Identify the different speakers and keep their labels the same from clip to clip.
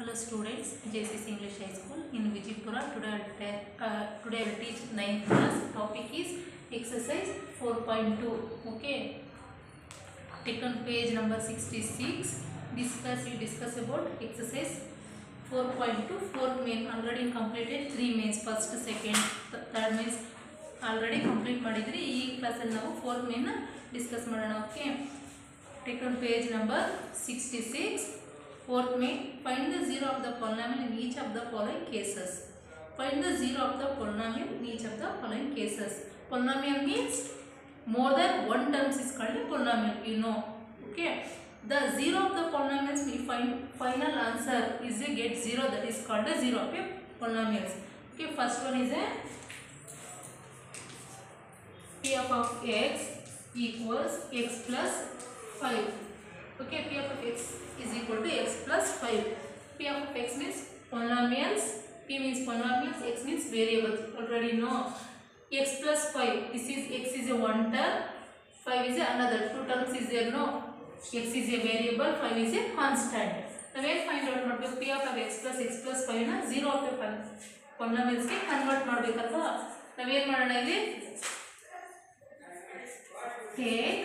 Speaker 1: Hello students, JCC English High School in Vijaypura. Today I will, ta- uh, today I will teach 9th class. Topic is exercise 4.2. Okay. Take on page number 66. Discuss, you discuss about exercise 4.2. Fourth main already completed. Three mains, first, second, th- third mains already complete ಮಾಡಿದ್ರಿ ಈ ಕ್ಲಾಸಲ್ಲಿ ನಾವು fourth ಮೇನ್ನ discuss ಮಾಡೋಣ okay take on page number sixty six fourth main find the zero of the polynomial in each of the following cases find the zero of the polynomial in each of the following cases polynomial means more than one terms is called a polynomial you know okay the zero of the polynomials we find final answer is a get zero that is called a zero of a polynomials okay first one is a p of of x equals x plus 5 okay p of of x is equal to x plus 5 p of of x means polynomials p means polynomials x means variables already know x plus 5 this is x is a one term 5 is a another two terms is there no x is a variable 5 is a constant ನಾವೇನು find out ಮಾಡಬೇಕು P of X plus X plus ಫೈವ್ನ zero of ಪೊನ್ನಮಿಲ್ಸ್ಗೆ convert ಮಾಡಬೇಕಲ್ವಾ ನಾವೇನು ಮಾಡೋಣ ಇಲ್ಲಿ take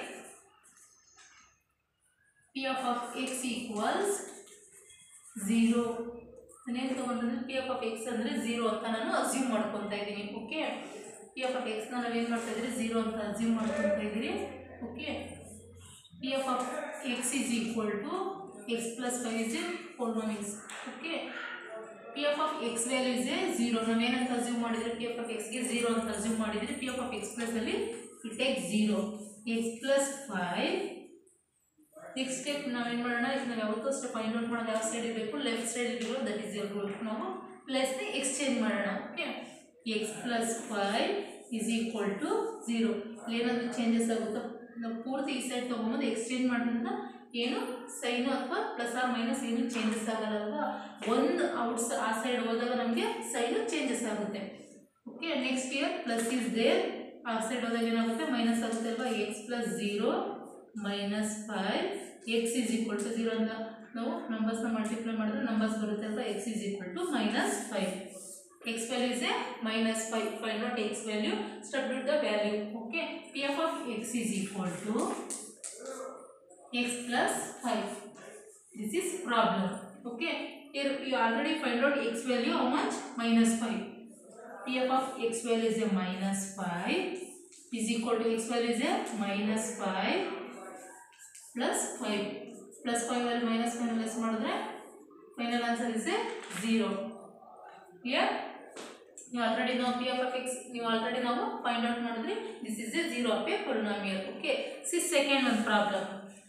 Speaker 1: p of of x equals 0 ನಾನೇನು ತೊಗೊಂಡ್ರೆ ಪಿ ಎಫ್ ಆಫ್ ಎಕ್ಸ್ ಅಂದರೆ ಝೀರೋ ಅಂತ ನಾನು ಅಸ್ಯೂಮ್ ಮಾಡ್ಕೊತಾ ಇದ್ದೀನಿ ಓಕೆ ಪಿ ಎಫ್ ಆಫ್ ಎಕ್ಸ್ನ ನಾವೇನು ಮಾಡ್ತಾ ಇದ್ದೀರಿ ಝೀರೋ ಅಂತ ಅಸ್ಯೂಮ್ ಮಾಡ್ಕೊತಾ ಇದ್ದೀರಿ okay P F of X is equal to X plus five is a polynomial okay P F of X value is a zero ನಾವೇನಂತ ಅಸ್ಯೂಮ್ ಮಾಡಿದ್ರೆ ಪಿ ಎಫ್ ಆಫ್ ಎಕ್ಸ್ಗೆ ಝೀರೋ ಅಂತ ಅಸ್ಯೂಮ್ ಮಾಡಿದರೆ P F of X plus ಅಲ್ಲಿ we take 0 x plus 5 next step ನಾವೇನು ಮಾಡೋಣ ಇದು ನಾವು ಯಾವತ್ತೂ ಅಷ್ಟೇ ಫೈಂಡ್ ಔಟ್ ಮಾಡೋದು ಯಾವ ಸೈಡ್ ಇರಬೇಕು ಲೆಫ್ಟ್ ಸೈಡ್ ಇರಬೇಕು ದಟ್ ಈಸ್ ಯರ್ ರೂಲ್ ನಾವು ಪ್ಲಸ್ನ ಎಕ್ಸ್ಚೇಂಜ್ ಮಾಡೋಣ okay X plus five is equal to zero ಏನಾದರೂ ಚೇಂಜಸ್ ಆಗುತ್ತೋ ನಾವು ಪೂರ್ತಿ ಈ ಸೈಡ್ ತೊಗೊಂಬಂದು ಎಕ್ಸ್ಚೇಂಜ್ ಮಾಡೋದ್ರಿಂದ ಏನು ಸೈನು ಅಥವಾ ಪ್ಲಸ್ ಆರ್ ಮೈನಸ್ ಏನು ಚೇಂಜಸ್ ಆಗಲ್ಲ ಒಂದು ಔಟ್ಸ್ ಆ ಸೈಡ್ ಹೋದಾಗ ನಮಗೆ ಸೈನು ಚೇಂಜಸ್ ಆಗುತ್ತೆ okay next here plus is there ಆ ಸೈಡ್ ಹೋದಾಗ ಏನಾಗುತ್ತೆ ಮೈನಸ್ ಆಗುತ್ತೆ ಅಲ್ವಾ X plus zero minus five X is equal to zero ಅಂತ ನಾವು ನಂಬರ್ಸ್ನ ಮಲ್ಟಿಪ್ಲೈ ಮಾಡಿದ್ರೆ ನಂಬರ್ಸ್ ಬರುತ್ತೆ ಅಲ್ವಾ X is equal to minus five X value is a minus five five not X value substitute the value okay P F of X is equal to X plus five this is problem okay here you already find out x value how much minus 5 pf of x value is a minus 5 is equal to x value is a minus 5 plus 5 plus 5 value minus 5 less ಮಾಡಿದ್ರೆ final answer is a 0 here you already know pf of x you already know find out ಮಾಡಿದ್ರಿ this is a 0 of a polynomial okay see second one problem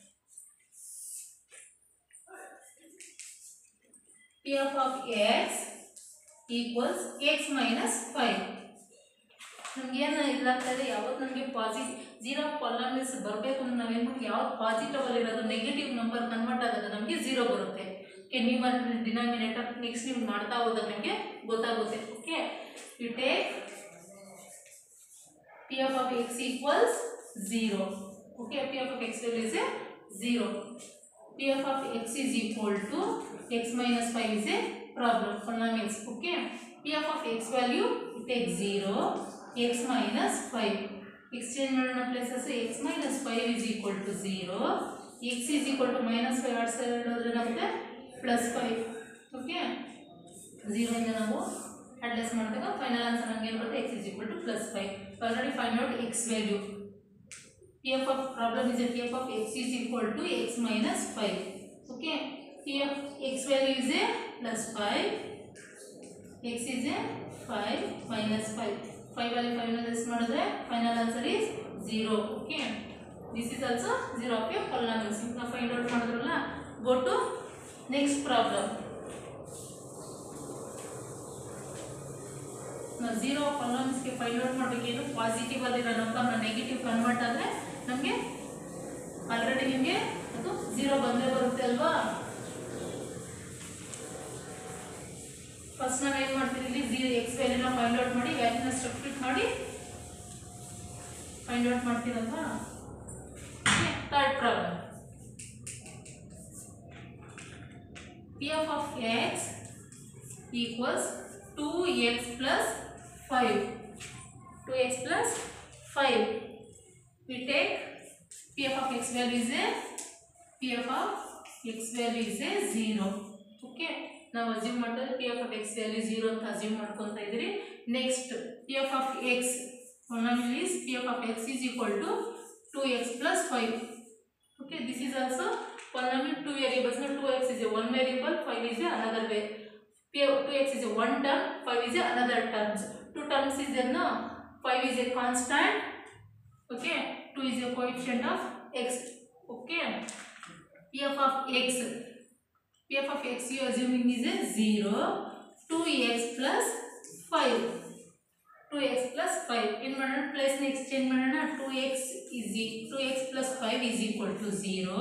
Speaker 1: p of of x equals x minus 5 ನಮ್ಗೆ ಏನು ಇದಾಗ್ತದೆ ಯಾವತ್ತು ನಮಗೆ positive zero ಪಾಲಿನಾಮಿಲ್ಸ್ ಬರಬೇಕು ಅಂದ್ರೆ ನಾವೇನು ಮಾಡಿ ಯಾವ್ದು ಪಾಸಿಟಿವ್ ಇರೋದು ನೆಗೆಟಿವ್ ನಂಬರ್ ಕನ್ವರ್ಟ್ ಆಗೋದು ನಮಗೆ ಝೀರೋ ಬರುತ್ತೆ ಓಕೆ ನೀವು ಡಿನಾಮಿನೇಟರ್ ನೆಕ್ಸ್ಟ್ ನೀವು ಮಾಡ್ತಾ ಹೋದಾಗ ನಿಮಗೆ ಗೊತ್ತಾಗುತ್ತೆ okay you take P of of X equals zero okay P of of X is a zero p of of x is equal to x minus 5 is a problem polynomials okay p of of x value you take 0 x minus 5 exchange ಮಾಡೋಣ places x minus 5 is equal to 0 x is equal to minus 5 ಆಡ್ side ಹೋದ್ರೆ ನಮಗೆ plus 5 okay 0 ಇಂದ ನಾವು address ಮಾಡಿದಾಗ final answer ನಮಗೆ ಏನು ಬರುತ್ತೆ x is equal to plus 5 already find out x value p of problem is a p of x is equal to x minus 5 okay p of x value is a plus 5 x is a 5 minus 5 5 value 5 ನ less ಮಾಡಿದ್ರೆ final answer is 0 okay this is also 0 of a polynomial simple find out ಮಾಡಿದ್ರಲ್ಲ go to next problem ನಾವು zero ಪೊಲಾಮಿಸ್ಗೆ find out ಮಾಡಬೇಕೇನು positive ಅಲ್ಲಿರೋ ನಂಬರ್ನ negative convert ಆದರೆ ನಮಗೆ ಆಲ್ರೆಡಿ ನಿಮಗೆ ಅದು ಝೀರೋ ಬಂದೇ ಬರುತ್ತೆ ಅಲ್ವಾ ಫಸ್ಟ್ ನಾವು ಏನು ಮಾಡ್ತೀವಿ ಇಲ್ಲಿ ಝೀರೋ ಎಕ್ಸ್ ವ್ಯಾಲ್ಯೂನ ಫೈಂಡ್ ಔಟ್ ಮಾಡಿ ವ್ಯಾಲ್ಯೂನ ಸಬ್ಸ್ಟಿಟ್ಯೂಟ್ ಮಾಡಿ ಫೈಂಡ್ ಔಟ್ ಮಾಡ್ತೀರಲ್ವಾ third problem p F of X equals two X plus five two X plus five we take pf of x value is a pf of x value is a 0 okay ನಾವು assume ಮಾಡಿದ್ರೆ P F of X value zero ಅಂತ assume ಮಾಡ್ಕೊತಾ ಇದ್ರಿ next P F of X one is P F of X is equal to two X plus five okay this is also polynomial two variables no 2x is a one variable 5 is a another way P 2x is a one term 5 is a another terms two terms is there no 5 is a constant okay 2 is a coefficient of x okay pf of x pf of x you assuming is a 0 2x plus 5 2x plus 5 in ಮಾಡೋಣ plus exchange ಮಾಡೋಣ 2x is e 2x plus 5 is equal to 0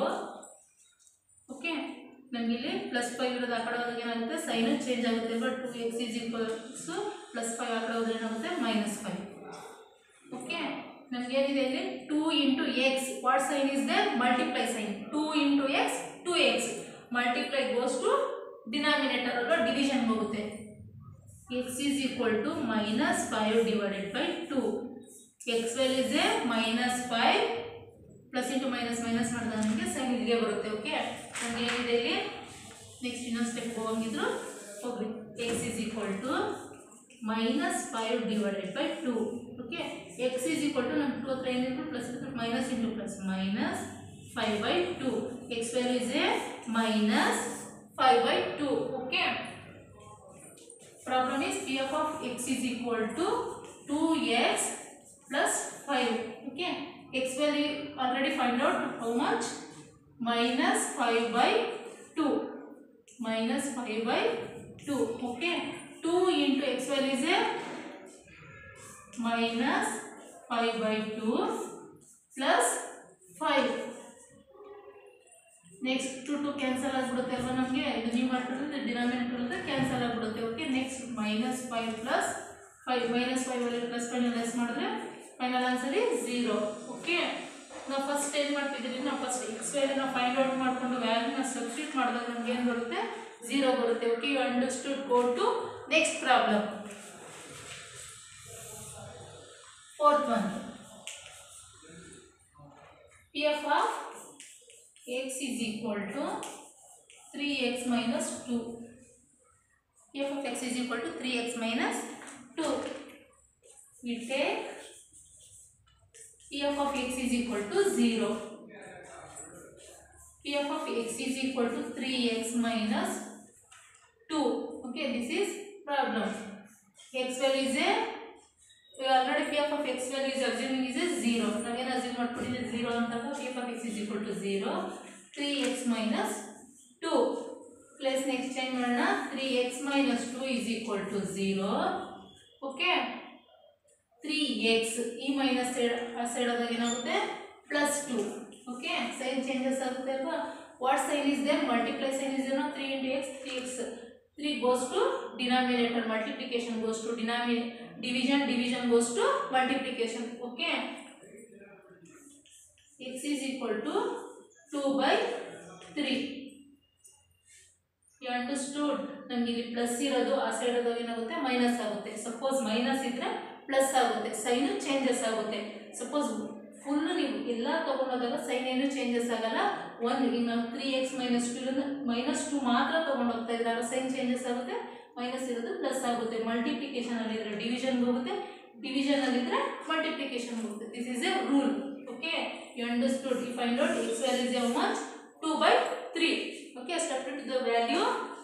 Speaker 1: okay ನಮಗೆ ಇಲ್ಲಿ plus five ಇರೋದು ಆ ಕಡೆ ಹೋದಾಗ ಏನಾಗುತ್ತೆ sign change ಆಗುತ್ತೆ but two X is equals plus five ಆ ಕಡೆ ಹೋದ್ರೆ ಏನಾಗುತ್ತೆ ಮೈನಸ್ ಫೈವ್ ಓಕೆ ನಮ್ಗೆ ಏನಿದೆ ಇಲ್ಲಿ two into X what sign is there multiply sign two into X two X multiply goes to denominator ಅಲ್ವಾ ಡಿವಿಷನ್ ಹೋಗುತ್ತೆ X is equal to minus five divided by two X value is a minus five plus into minus minus ಮಾಡಿದಾಗ ನಮಗೆ sign ಇಲ್ಲಿಗೆ ಬರುತ್ತೆ okay ನಮ್ಗೆ ಏನಿದೆ ಇಲ್ಲಿ next ಇನ್ನೊಂದು ಸ್ಟೆಪ್ ಹೋಗಿದ್ರು ಹೋಗ್ರಿ X is equal to minus five divided by two okay X is equal to ನಮ್ಮ ಟು ಹತ್ರ ಏನಿದ್ರು ಪ್ಲಸ್ ಇರುತ್ತೆ minus into plus minus five by two X value is a minus five by two okay problem is pf of x is equal to 2x plus 5 okay x value already find out how much minus 5 by 2 minus 5 by 2 okay 2 into x value is a minus 5 by 2 plus 5 next two two cancel ಆಗಿಬಿಡುತ್ತೆ ಅಲ್ವಾ ನಮಗೆ ಇದು ನೀವು ಮಾಡ್ತಿರೋದು denominator ಇರುತ್ತೆ cancel ಆಗಿಬಿಡುತ್ತೆ okay next minus five plus five minus five ಅಲ್ಲಿ plus five less ಮಾಡಿದ್ರೆ ಫೈನಲ್ ಆನ್ಸರ್ ಝೀರೋ ಓಕೆ ನಾವು ಫಸ್ಟ್ ಏನು ಮಾಡ್ತಿದ್ದೀವಿ ನಾವು ಫಸ್ಟ್ ಎಕ್ಸ್ ವ್ಯಾಲ್ಯೂನ ಫೈಂಡ್ ಔಟ್ ಮಾಡಿಕೊಂಡು ವ್ಯಾಲ್ಯೂನ ಸಬ್ಸ್ಟಿಟ್ಯೂಟ್ ಮಾಡಿದಾಗ ನಮ್ಗೆ ಏನು ಬರುತ್ತೆ ಝೀರೋ ಬರುತ್ತೆ okay you understood go to next problem fourth one P F of x is equal to 3x minus 2 f of x is equal to 3x minus 2 we take f of x is equal to 0 f of x is equal to 3x minus 2 okay this is problem x value is a already P F of X value is assuming is a zero ನಾವೇನು assume ಮಾಡ್ಕೊಂಡಿದ್ದೀವಿ zero ಅಂದಾಗ P F of X is equal to zero three X minus two plus next change ಮಾಡೋಣ three X minus two is equal to zero okay three X ಈ minus side ಆ side ಆದಾಗ ಏನಾಗುತ್ತೆ plus two okay sign changes ಆಗುತ್ತೆ ಅಲ್ವಾ what sign is there multiply sign is ಏನೋ three into X three X three goes to denominator multiplication goes to denominator division division goes to multiplication okay x is equal to 2 by 3 you understood ನಮಗೆ ಇಲ್ಲಿ plus ಇರೋದು ಆ side ಆದಾಗ ಏನಾಗುತ್ತೆ minus ಆಗುತ್ತೆ suppose minus ಇದ್ರೆ plus ಆಗುತ್ತೆ sign changes ಆಗುತ್ತೆ ಸಪೋಸ್ ಫುಲ್ ನೀವು ಎಲ್ಲ ತಗೊಂಡೋದಾಗ ಸೈನ್ ಏನು ಚೇಂಜಸ್ ಆಗಲ್ಲ ಒನ್ ಈಗ ನಾವು three X minus two minus two ಮಾತ್ರ ತಗೊಂಡು ಹೋಗ್ತಾ ಇದ್ದಾಗ ಸೈನ್ ಚೇಂಜಸ್ ಆಗುತ್ತೆ ಮೈನಸ್ ಇರೋದು ಪ್ಲಸ್ ಆಗುತ್ತೆ ಮಲ್ಟಿಪ್ಲಿಕೇಶನ್ ಅಲ್ಲಿದ್ರೆ ಡಿವಿಷನ್ ಹೋಗುತ್ತೆ ಡಿವಿಷನ್ ಅಲ್ಲಿದ್ರೆ ಮಲ್ಟಿಪ್ಲಿಕೇಶನ್ ಹೋಗುತ್ತೆ this is a rule okay you understood you find out x value is a much two by three okay separate the value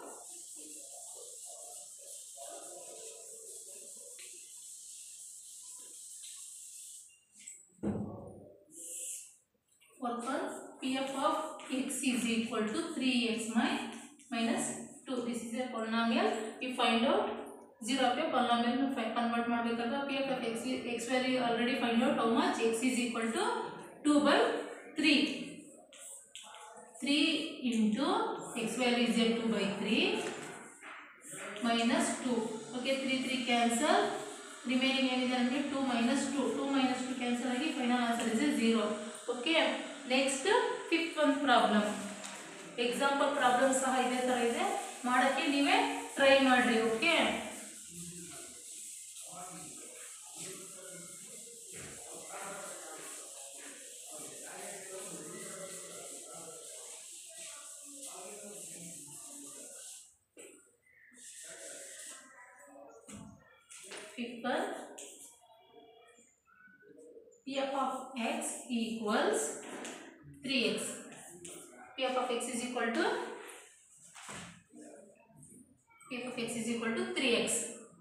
Speaker 1: Work on pf of x is equal to 3x mi- minus 2. This is a polynomial. You find out 0 of a polynomial to fi- convert ಮಾಡಬೇಕಾದ್ರೆ pf of x, x value already find out how much x is equal to 2 by 3. 3 into x value is a 2 by 3 minus 2. Okay, 3 3 cancel. Remaining ಏನಿದೆ ಅಂದರೆ two minus two two minus two cancel ಆಗಿ final answer is zero okay next fifth ಒಂದು problem example problem ಸಹ ಇದೇ ಥರ ಇದೆ ಮಾಡೋಕ್ಕೆ ನೀವೇ ಟ್ರೈ ಮಾಡಿರಿ okay fifth one f of x equals 3x f of x is equal to f of x is equal to 3x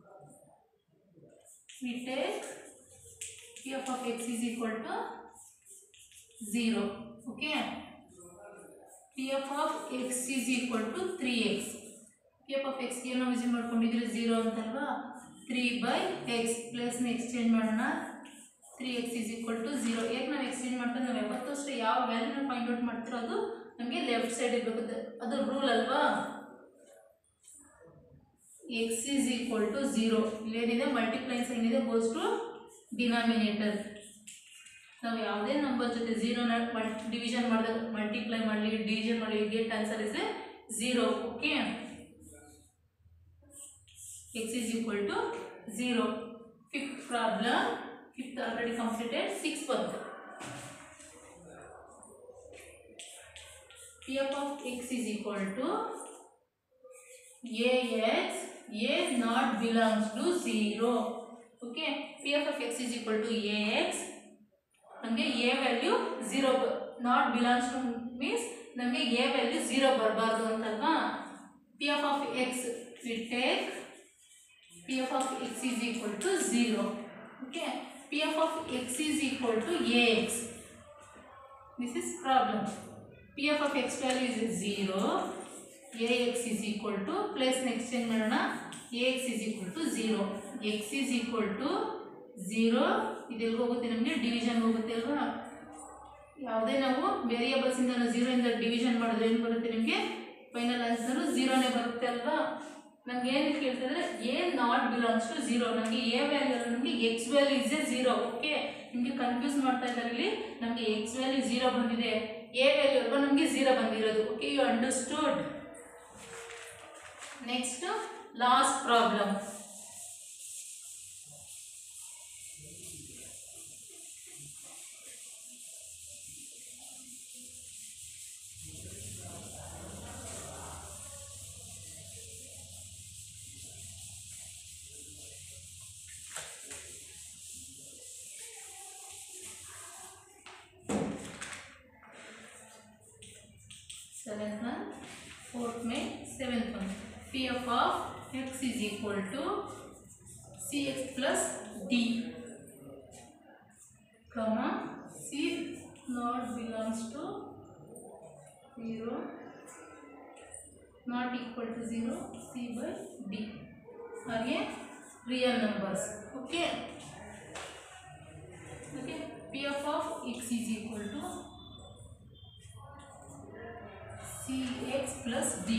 Speaker 1: we take f of x is equal to 0 okay f of x is equal to 3x f of x ಗೆ ನಾವು use ಮಾಡ್ಕೊಂಡಿದ್ರೆ 0 ಅಂತಲ್ವಾ three by x ಪ್ಲಸ್ನ exchange ಮಾಡೋಣ three x is equal to zero ಯಾಕೆ ನಾವು exchange ಮಾಡ್ತಾರೆ ನಾವು ಯಾವತ್ತೂ ಅಷ್ಟೇ ಯಾವ ವ್ಯಾಲ್ಯೂನ ಫೈಂಡ್ ಔಟ್ ಮಾಡ್ತಿರೋ ಅದು ನಮಗೆ ಲೆಫ್ಟ್ ಸೈಡ್ ಇರಬೇಕು ಅದು- ಅದು ರೂಲ್ ಅಲ್ವಾ X is equal to zero ಇಲ್ಲೇನಿದೆ ಮಲ್ಟಿಪ್ಲೈನ್ ಸೈನ್ ಇದೆ ಗೋಸ್ ಟು ಡಿನಾಮಿನೇಟರ್ ನಾವು ಯಾವುದೇ ನಂಬರ್ ಜೊತೆ ಝೀರೋನ ಡಿವಿಷನ್ ಮಾಡಿದಾಗ ಮಲ್ಟಿಪ್ಲೈ ಮಾಡಲಿ ಡಿವಿಷನ್ ಮಾಡಲಿ get answer is zero okay x is equal to 0. Fifth problem, fifth already completed, sixth one. f of x is equal to ax, a not belongs to 0. Okay, f of x is equal to ax, ನಮಗೆ a value zero not belongs to means ನಮಗೆ a value zero ಬರಬಾರ್ದು ಅಂತಲ್ವಾ p F of x we take p F of X is equal to zero okay P F of X is equal to a x this is problem p F of X value is zero a x is equal to ಪ್ಲೇಸ್ನ exchange ಮಾಡೋಣ a x is equal to zero x is equal to zero ಇದೆಲ್ಲಿ ಹೋಗುತ್ತೆ ನಮಗೆ division ಹೋಗುತ್ತೆ ಅಲ್ವಾ ಯಾವುದೇ ನಾವು variables ಇಂದ ನಾವು ಝೀರೋ ಇಂದ ಡಿವಿಷನ್ ಮಾಡಿದ್ರೆ ಏನು ಬರುತ್ತೆ ನಿಮಗೆ ಫೈನಲ್ ಆನ್ಸರ್ ಝೀರೋನೇ ಬರುತ್ತೆ ಅಲ್ವಾ ನಮ್ಗೆ ಏನು ಕೇಳ್ತಿದ್ರೆ a not belongs to zero ನಮಗೆ ಎ ವ್ಯಾಲ್ಯೂ ನಮಗೆ x value is a zero okay ನಿಮಗೆ ಕನ್ಫ್ಯೂಸ್ ಮಾಡ್ತಾ ಇದ್ದಾರೆ ಇಲ್ಲಿ ನಮಗೆ ಎಕ್ಸ್ ವ್ಯಾಲ್ಯೂ ಝೀರೋ ಬಂದಿದೆ ಎ ವ್ಯಾಲ್ಯೂ ಅಲ್ವಾ ನಮಗೆ ಝೀರೋ ಬಂದಿರೋದು okay you understood next last problem seventh one, fourth May, seventh one. P f of x is equal to cx plus d, comma c not belongs to zero, not equal to zero, c by d are a real numbers. Okay. Okay. P f of x is equal to cx plus d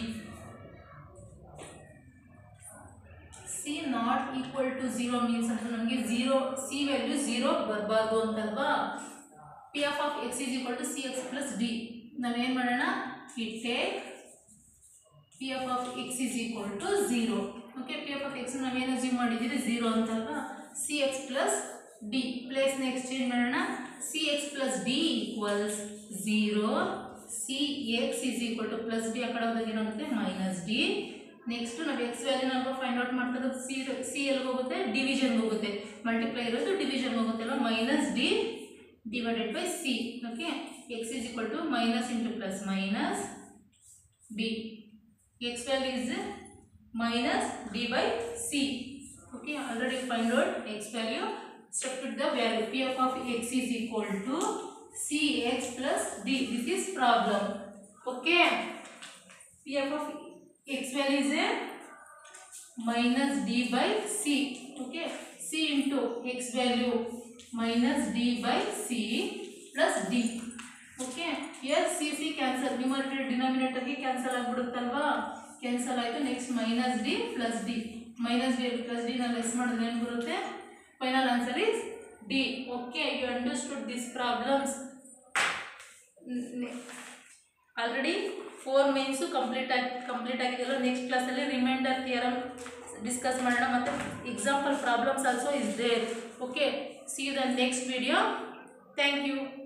Speaker 1: c not equal to zero means ಅಂದ್ರೆ ನಮಗೆ zero c value zero ಬರಬಾರ್ದು ಅಂತಲ್ವಾ p F of X is equal to c x plus d ನಾವೇನು ಮಾಡೋಣ we take p F of X is equal to zero okay P F of x ನಾವೇನು assume ಮಾಡಿದ್ದೀರಿ zero ಅಂತಲ್ವಾ c x plus d ಪ್ಲೇಸ್ನ exchange ಮಾಡೋಣ c x plus d equals zero c x is equal to plus D ಆ ಕಡೆ ಹೋದಾಗ ಏನಾಗುತ್ತೆ minus d next ನಾವು ಎಕ್ಸ್ ವ್ಯಾಲ್ಯೂನ ಅಲ್ವಾ ಫೈಂಡ್ ಔಟ್ ಮಾಡ್ತಾರೆ ಸಿ ಸಿ ಎಲ್ಲಿ ಹೋಗುತ್ತೆ ಡಿವಿಷನ್ ಹೋಗುತ್ತೆ ಮಲ್ಟಿಪ್ಲೈ ಇರೋದು ಡಿವಿಷನ್ ಹೋಗುತ್ತೆ ಅಲ್ವಾ minus d divided by c okay X is equal to minus into plus minus d x value is minus d by c okay already find out x value substitute the value p of of x is equal to cx plus d this is problem okay p of of x value is a minus d by c okay c into x value minus d by c plus d okay yes c c cancel numerator ಡಿನಾಮಿನೇಟರ್ಗೆ cancel ಆಗಿಬಿಡುತ್ತಲ್ವಾ cancel ಆಯಿತು next minus d plus d minus d plus d ನಾವು less ಮಾಡಿದ್ರೆ ಏನು ಬರುತ್ತೆ final answer is d okay you understood this problems already four mains complete ಆಗಿ complete ಆಗಿದೆಯಲ್ಲ next ಕ್ಲಾಸಲ್ಲಿ ರಿಮೈಂಡರ್ ಥಿಯರಮ್ ಡಿಸ್ಕಸ್ ಮಾಡೋಣ ಮತ್ತು example problems also is there okay see the next video thank you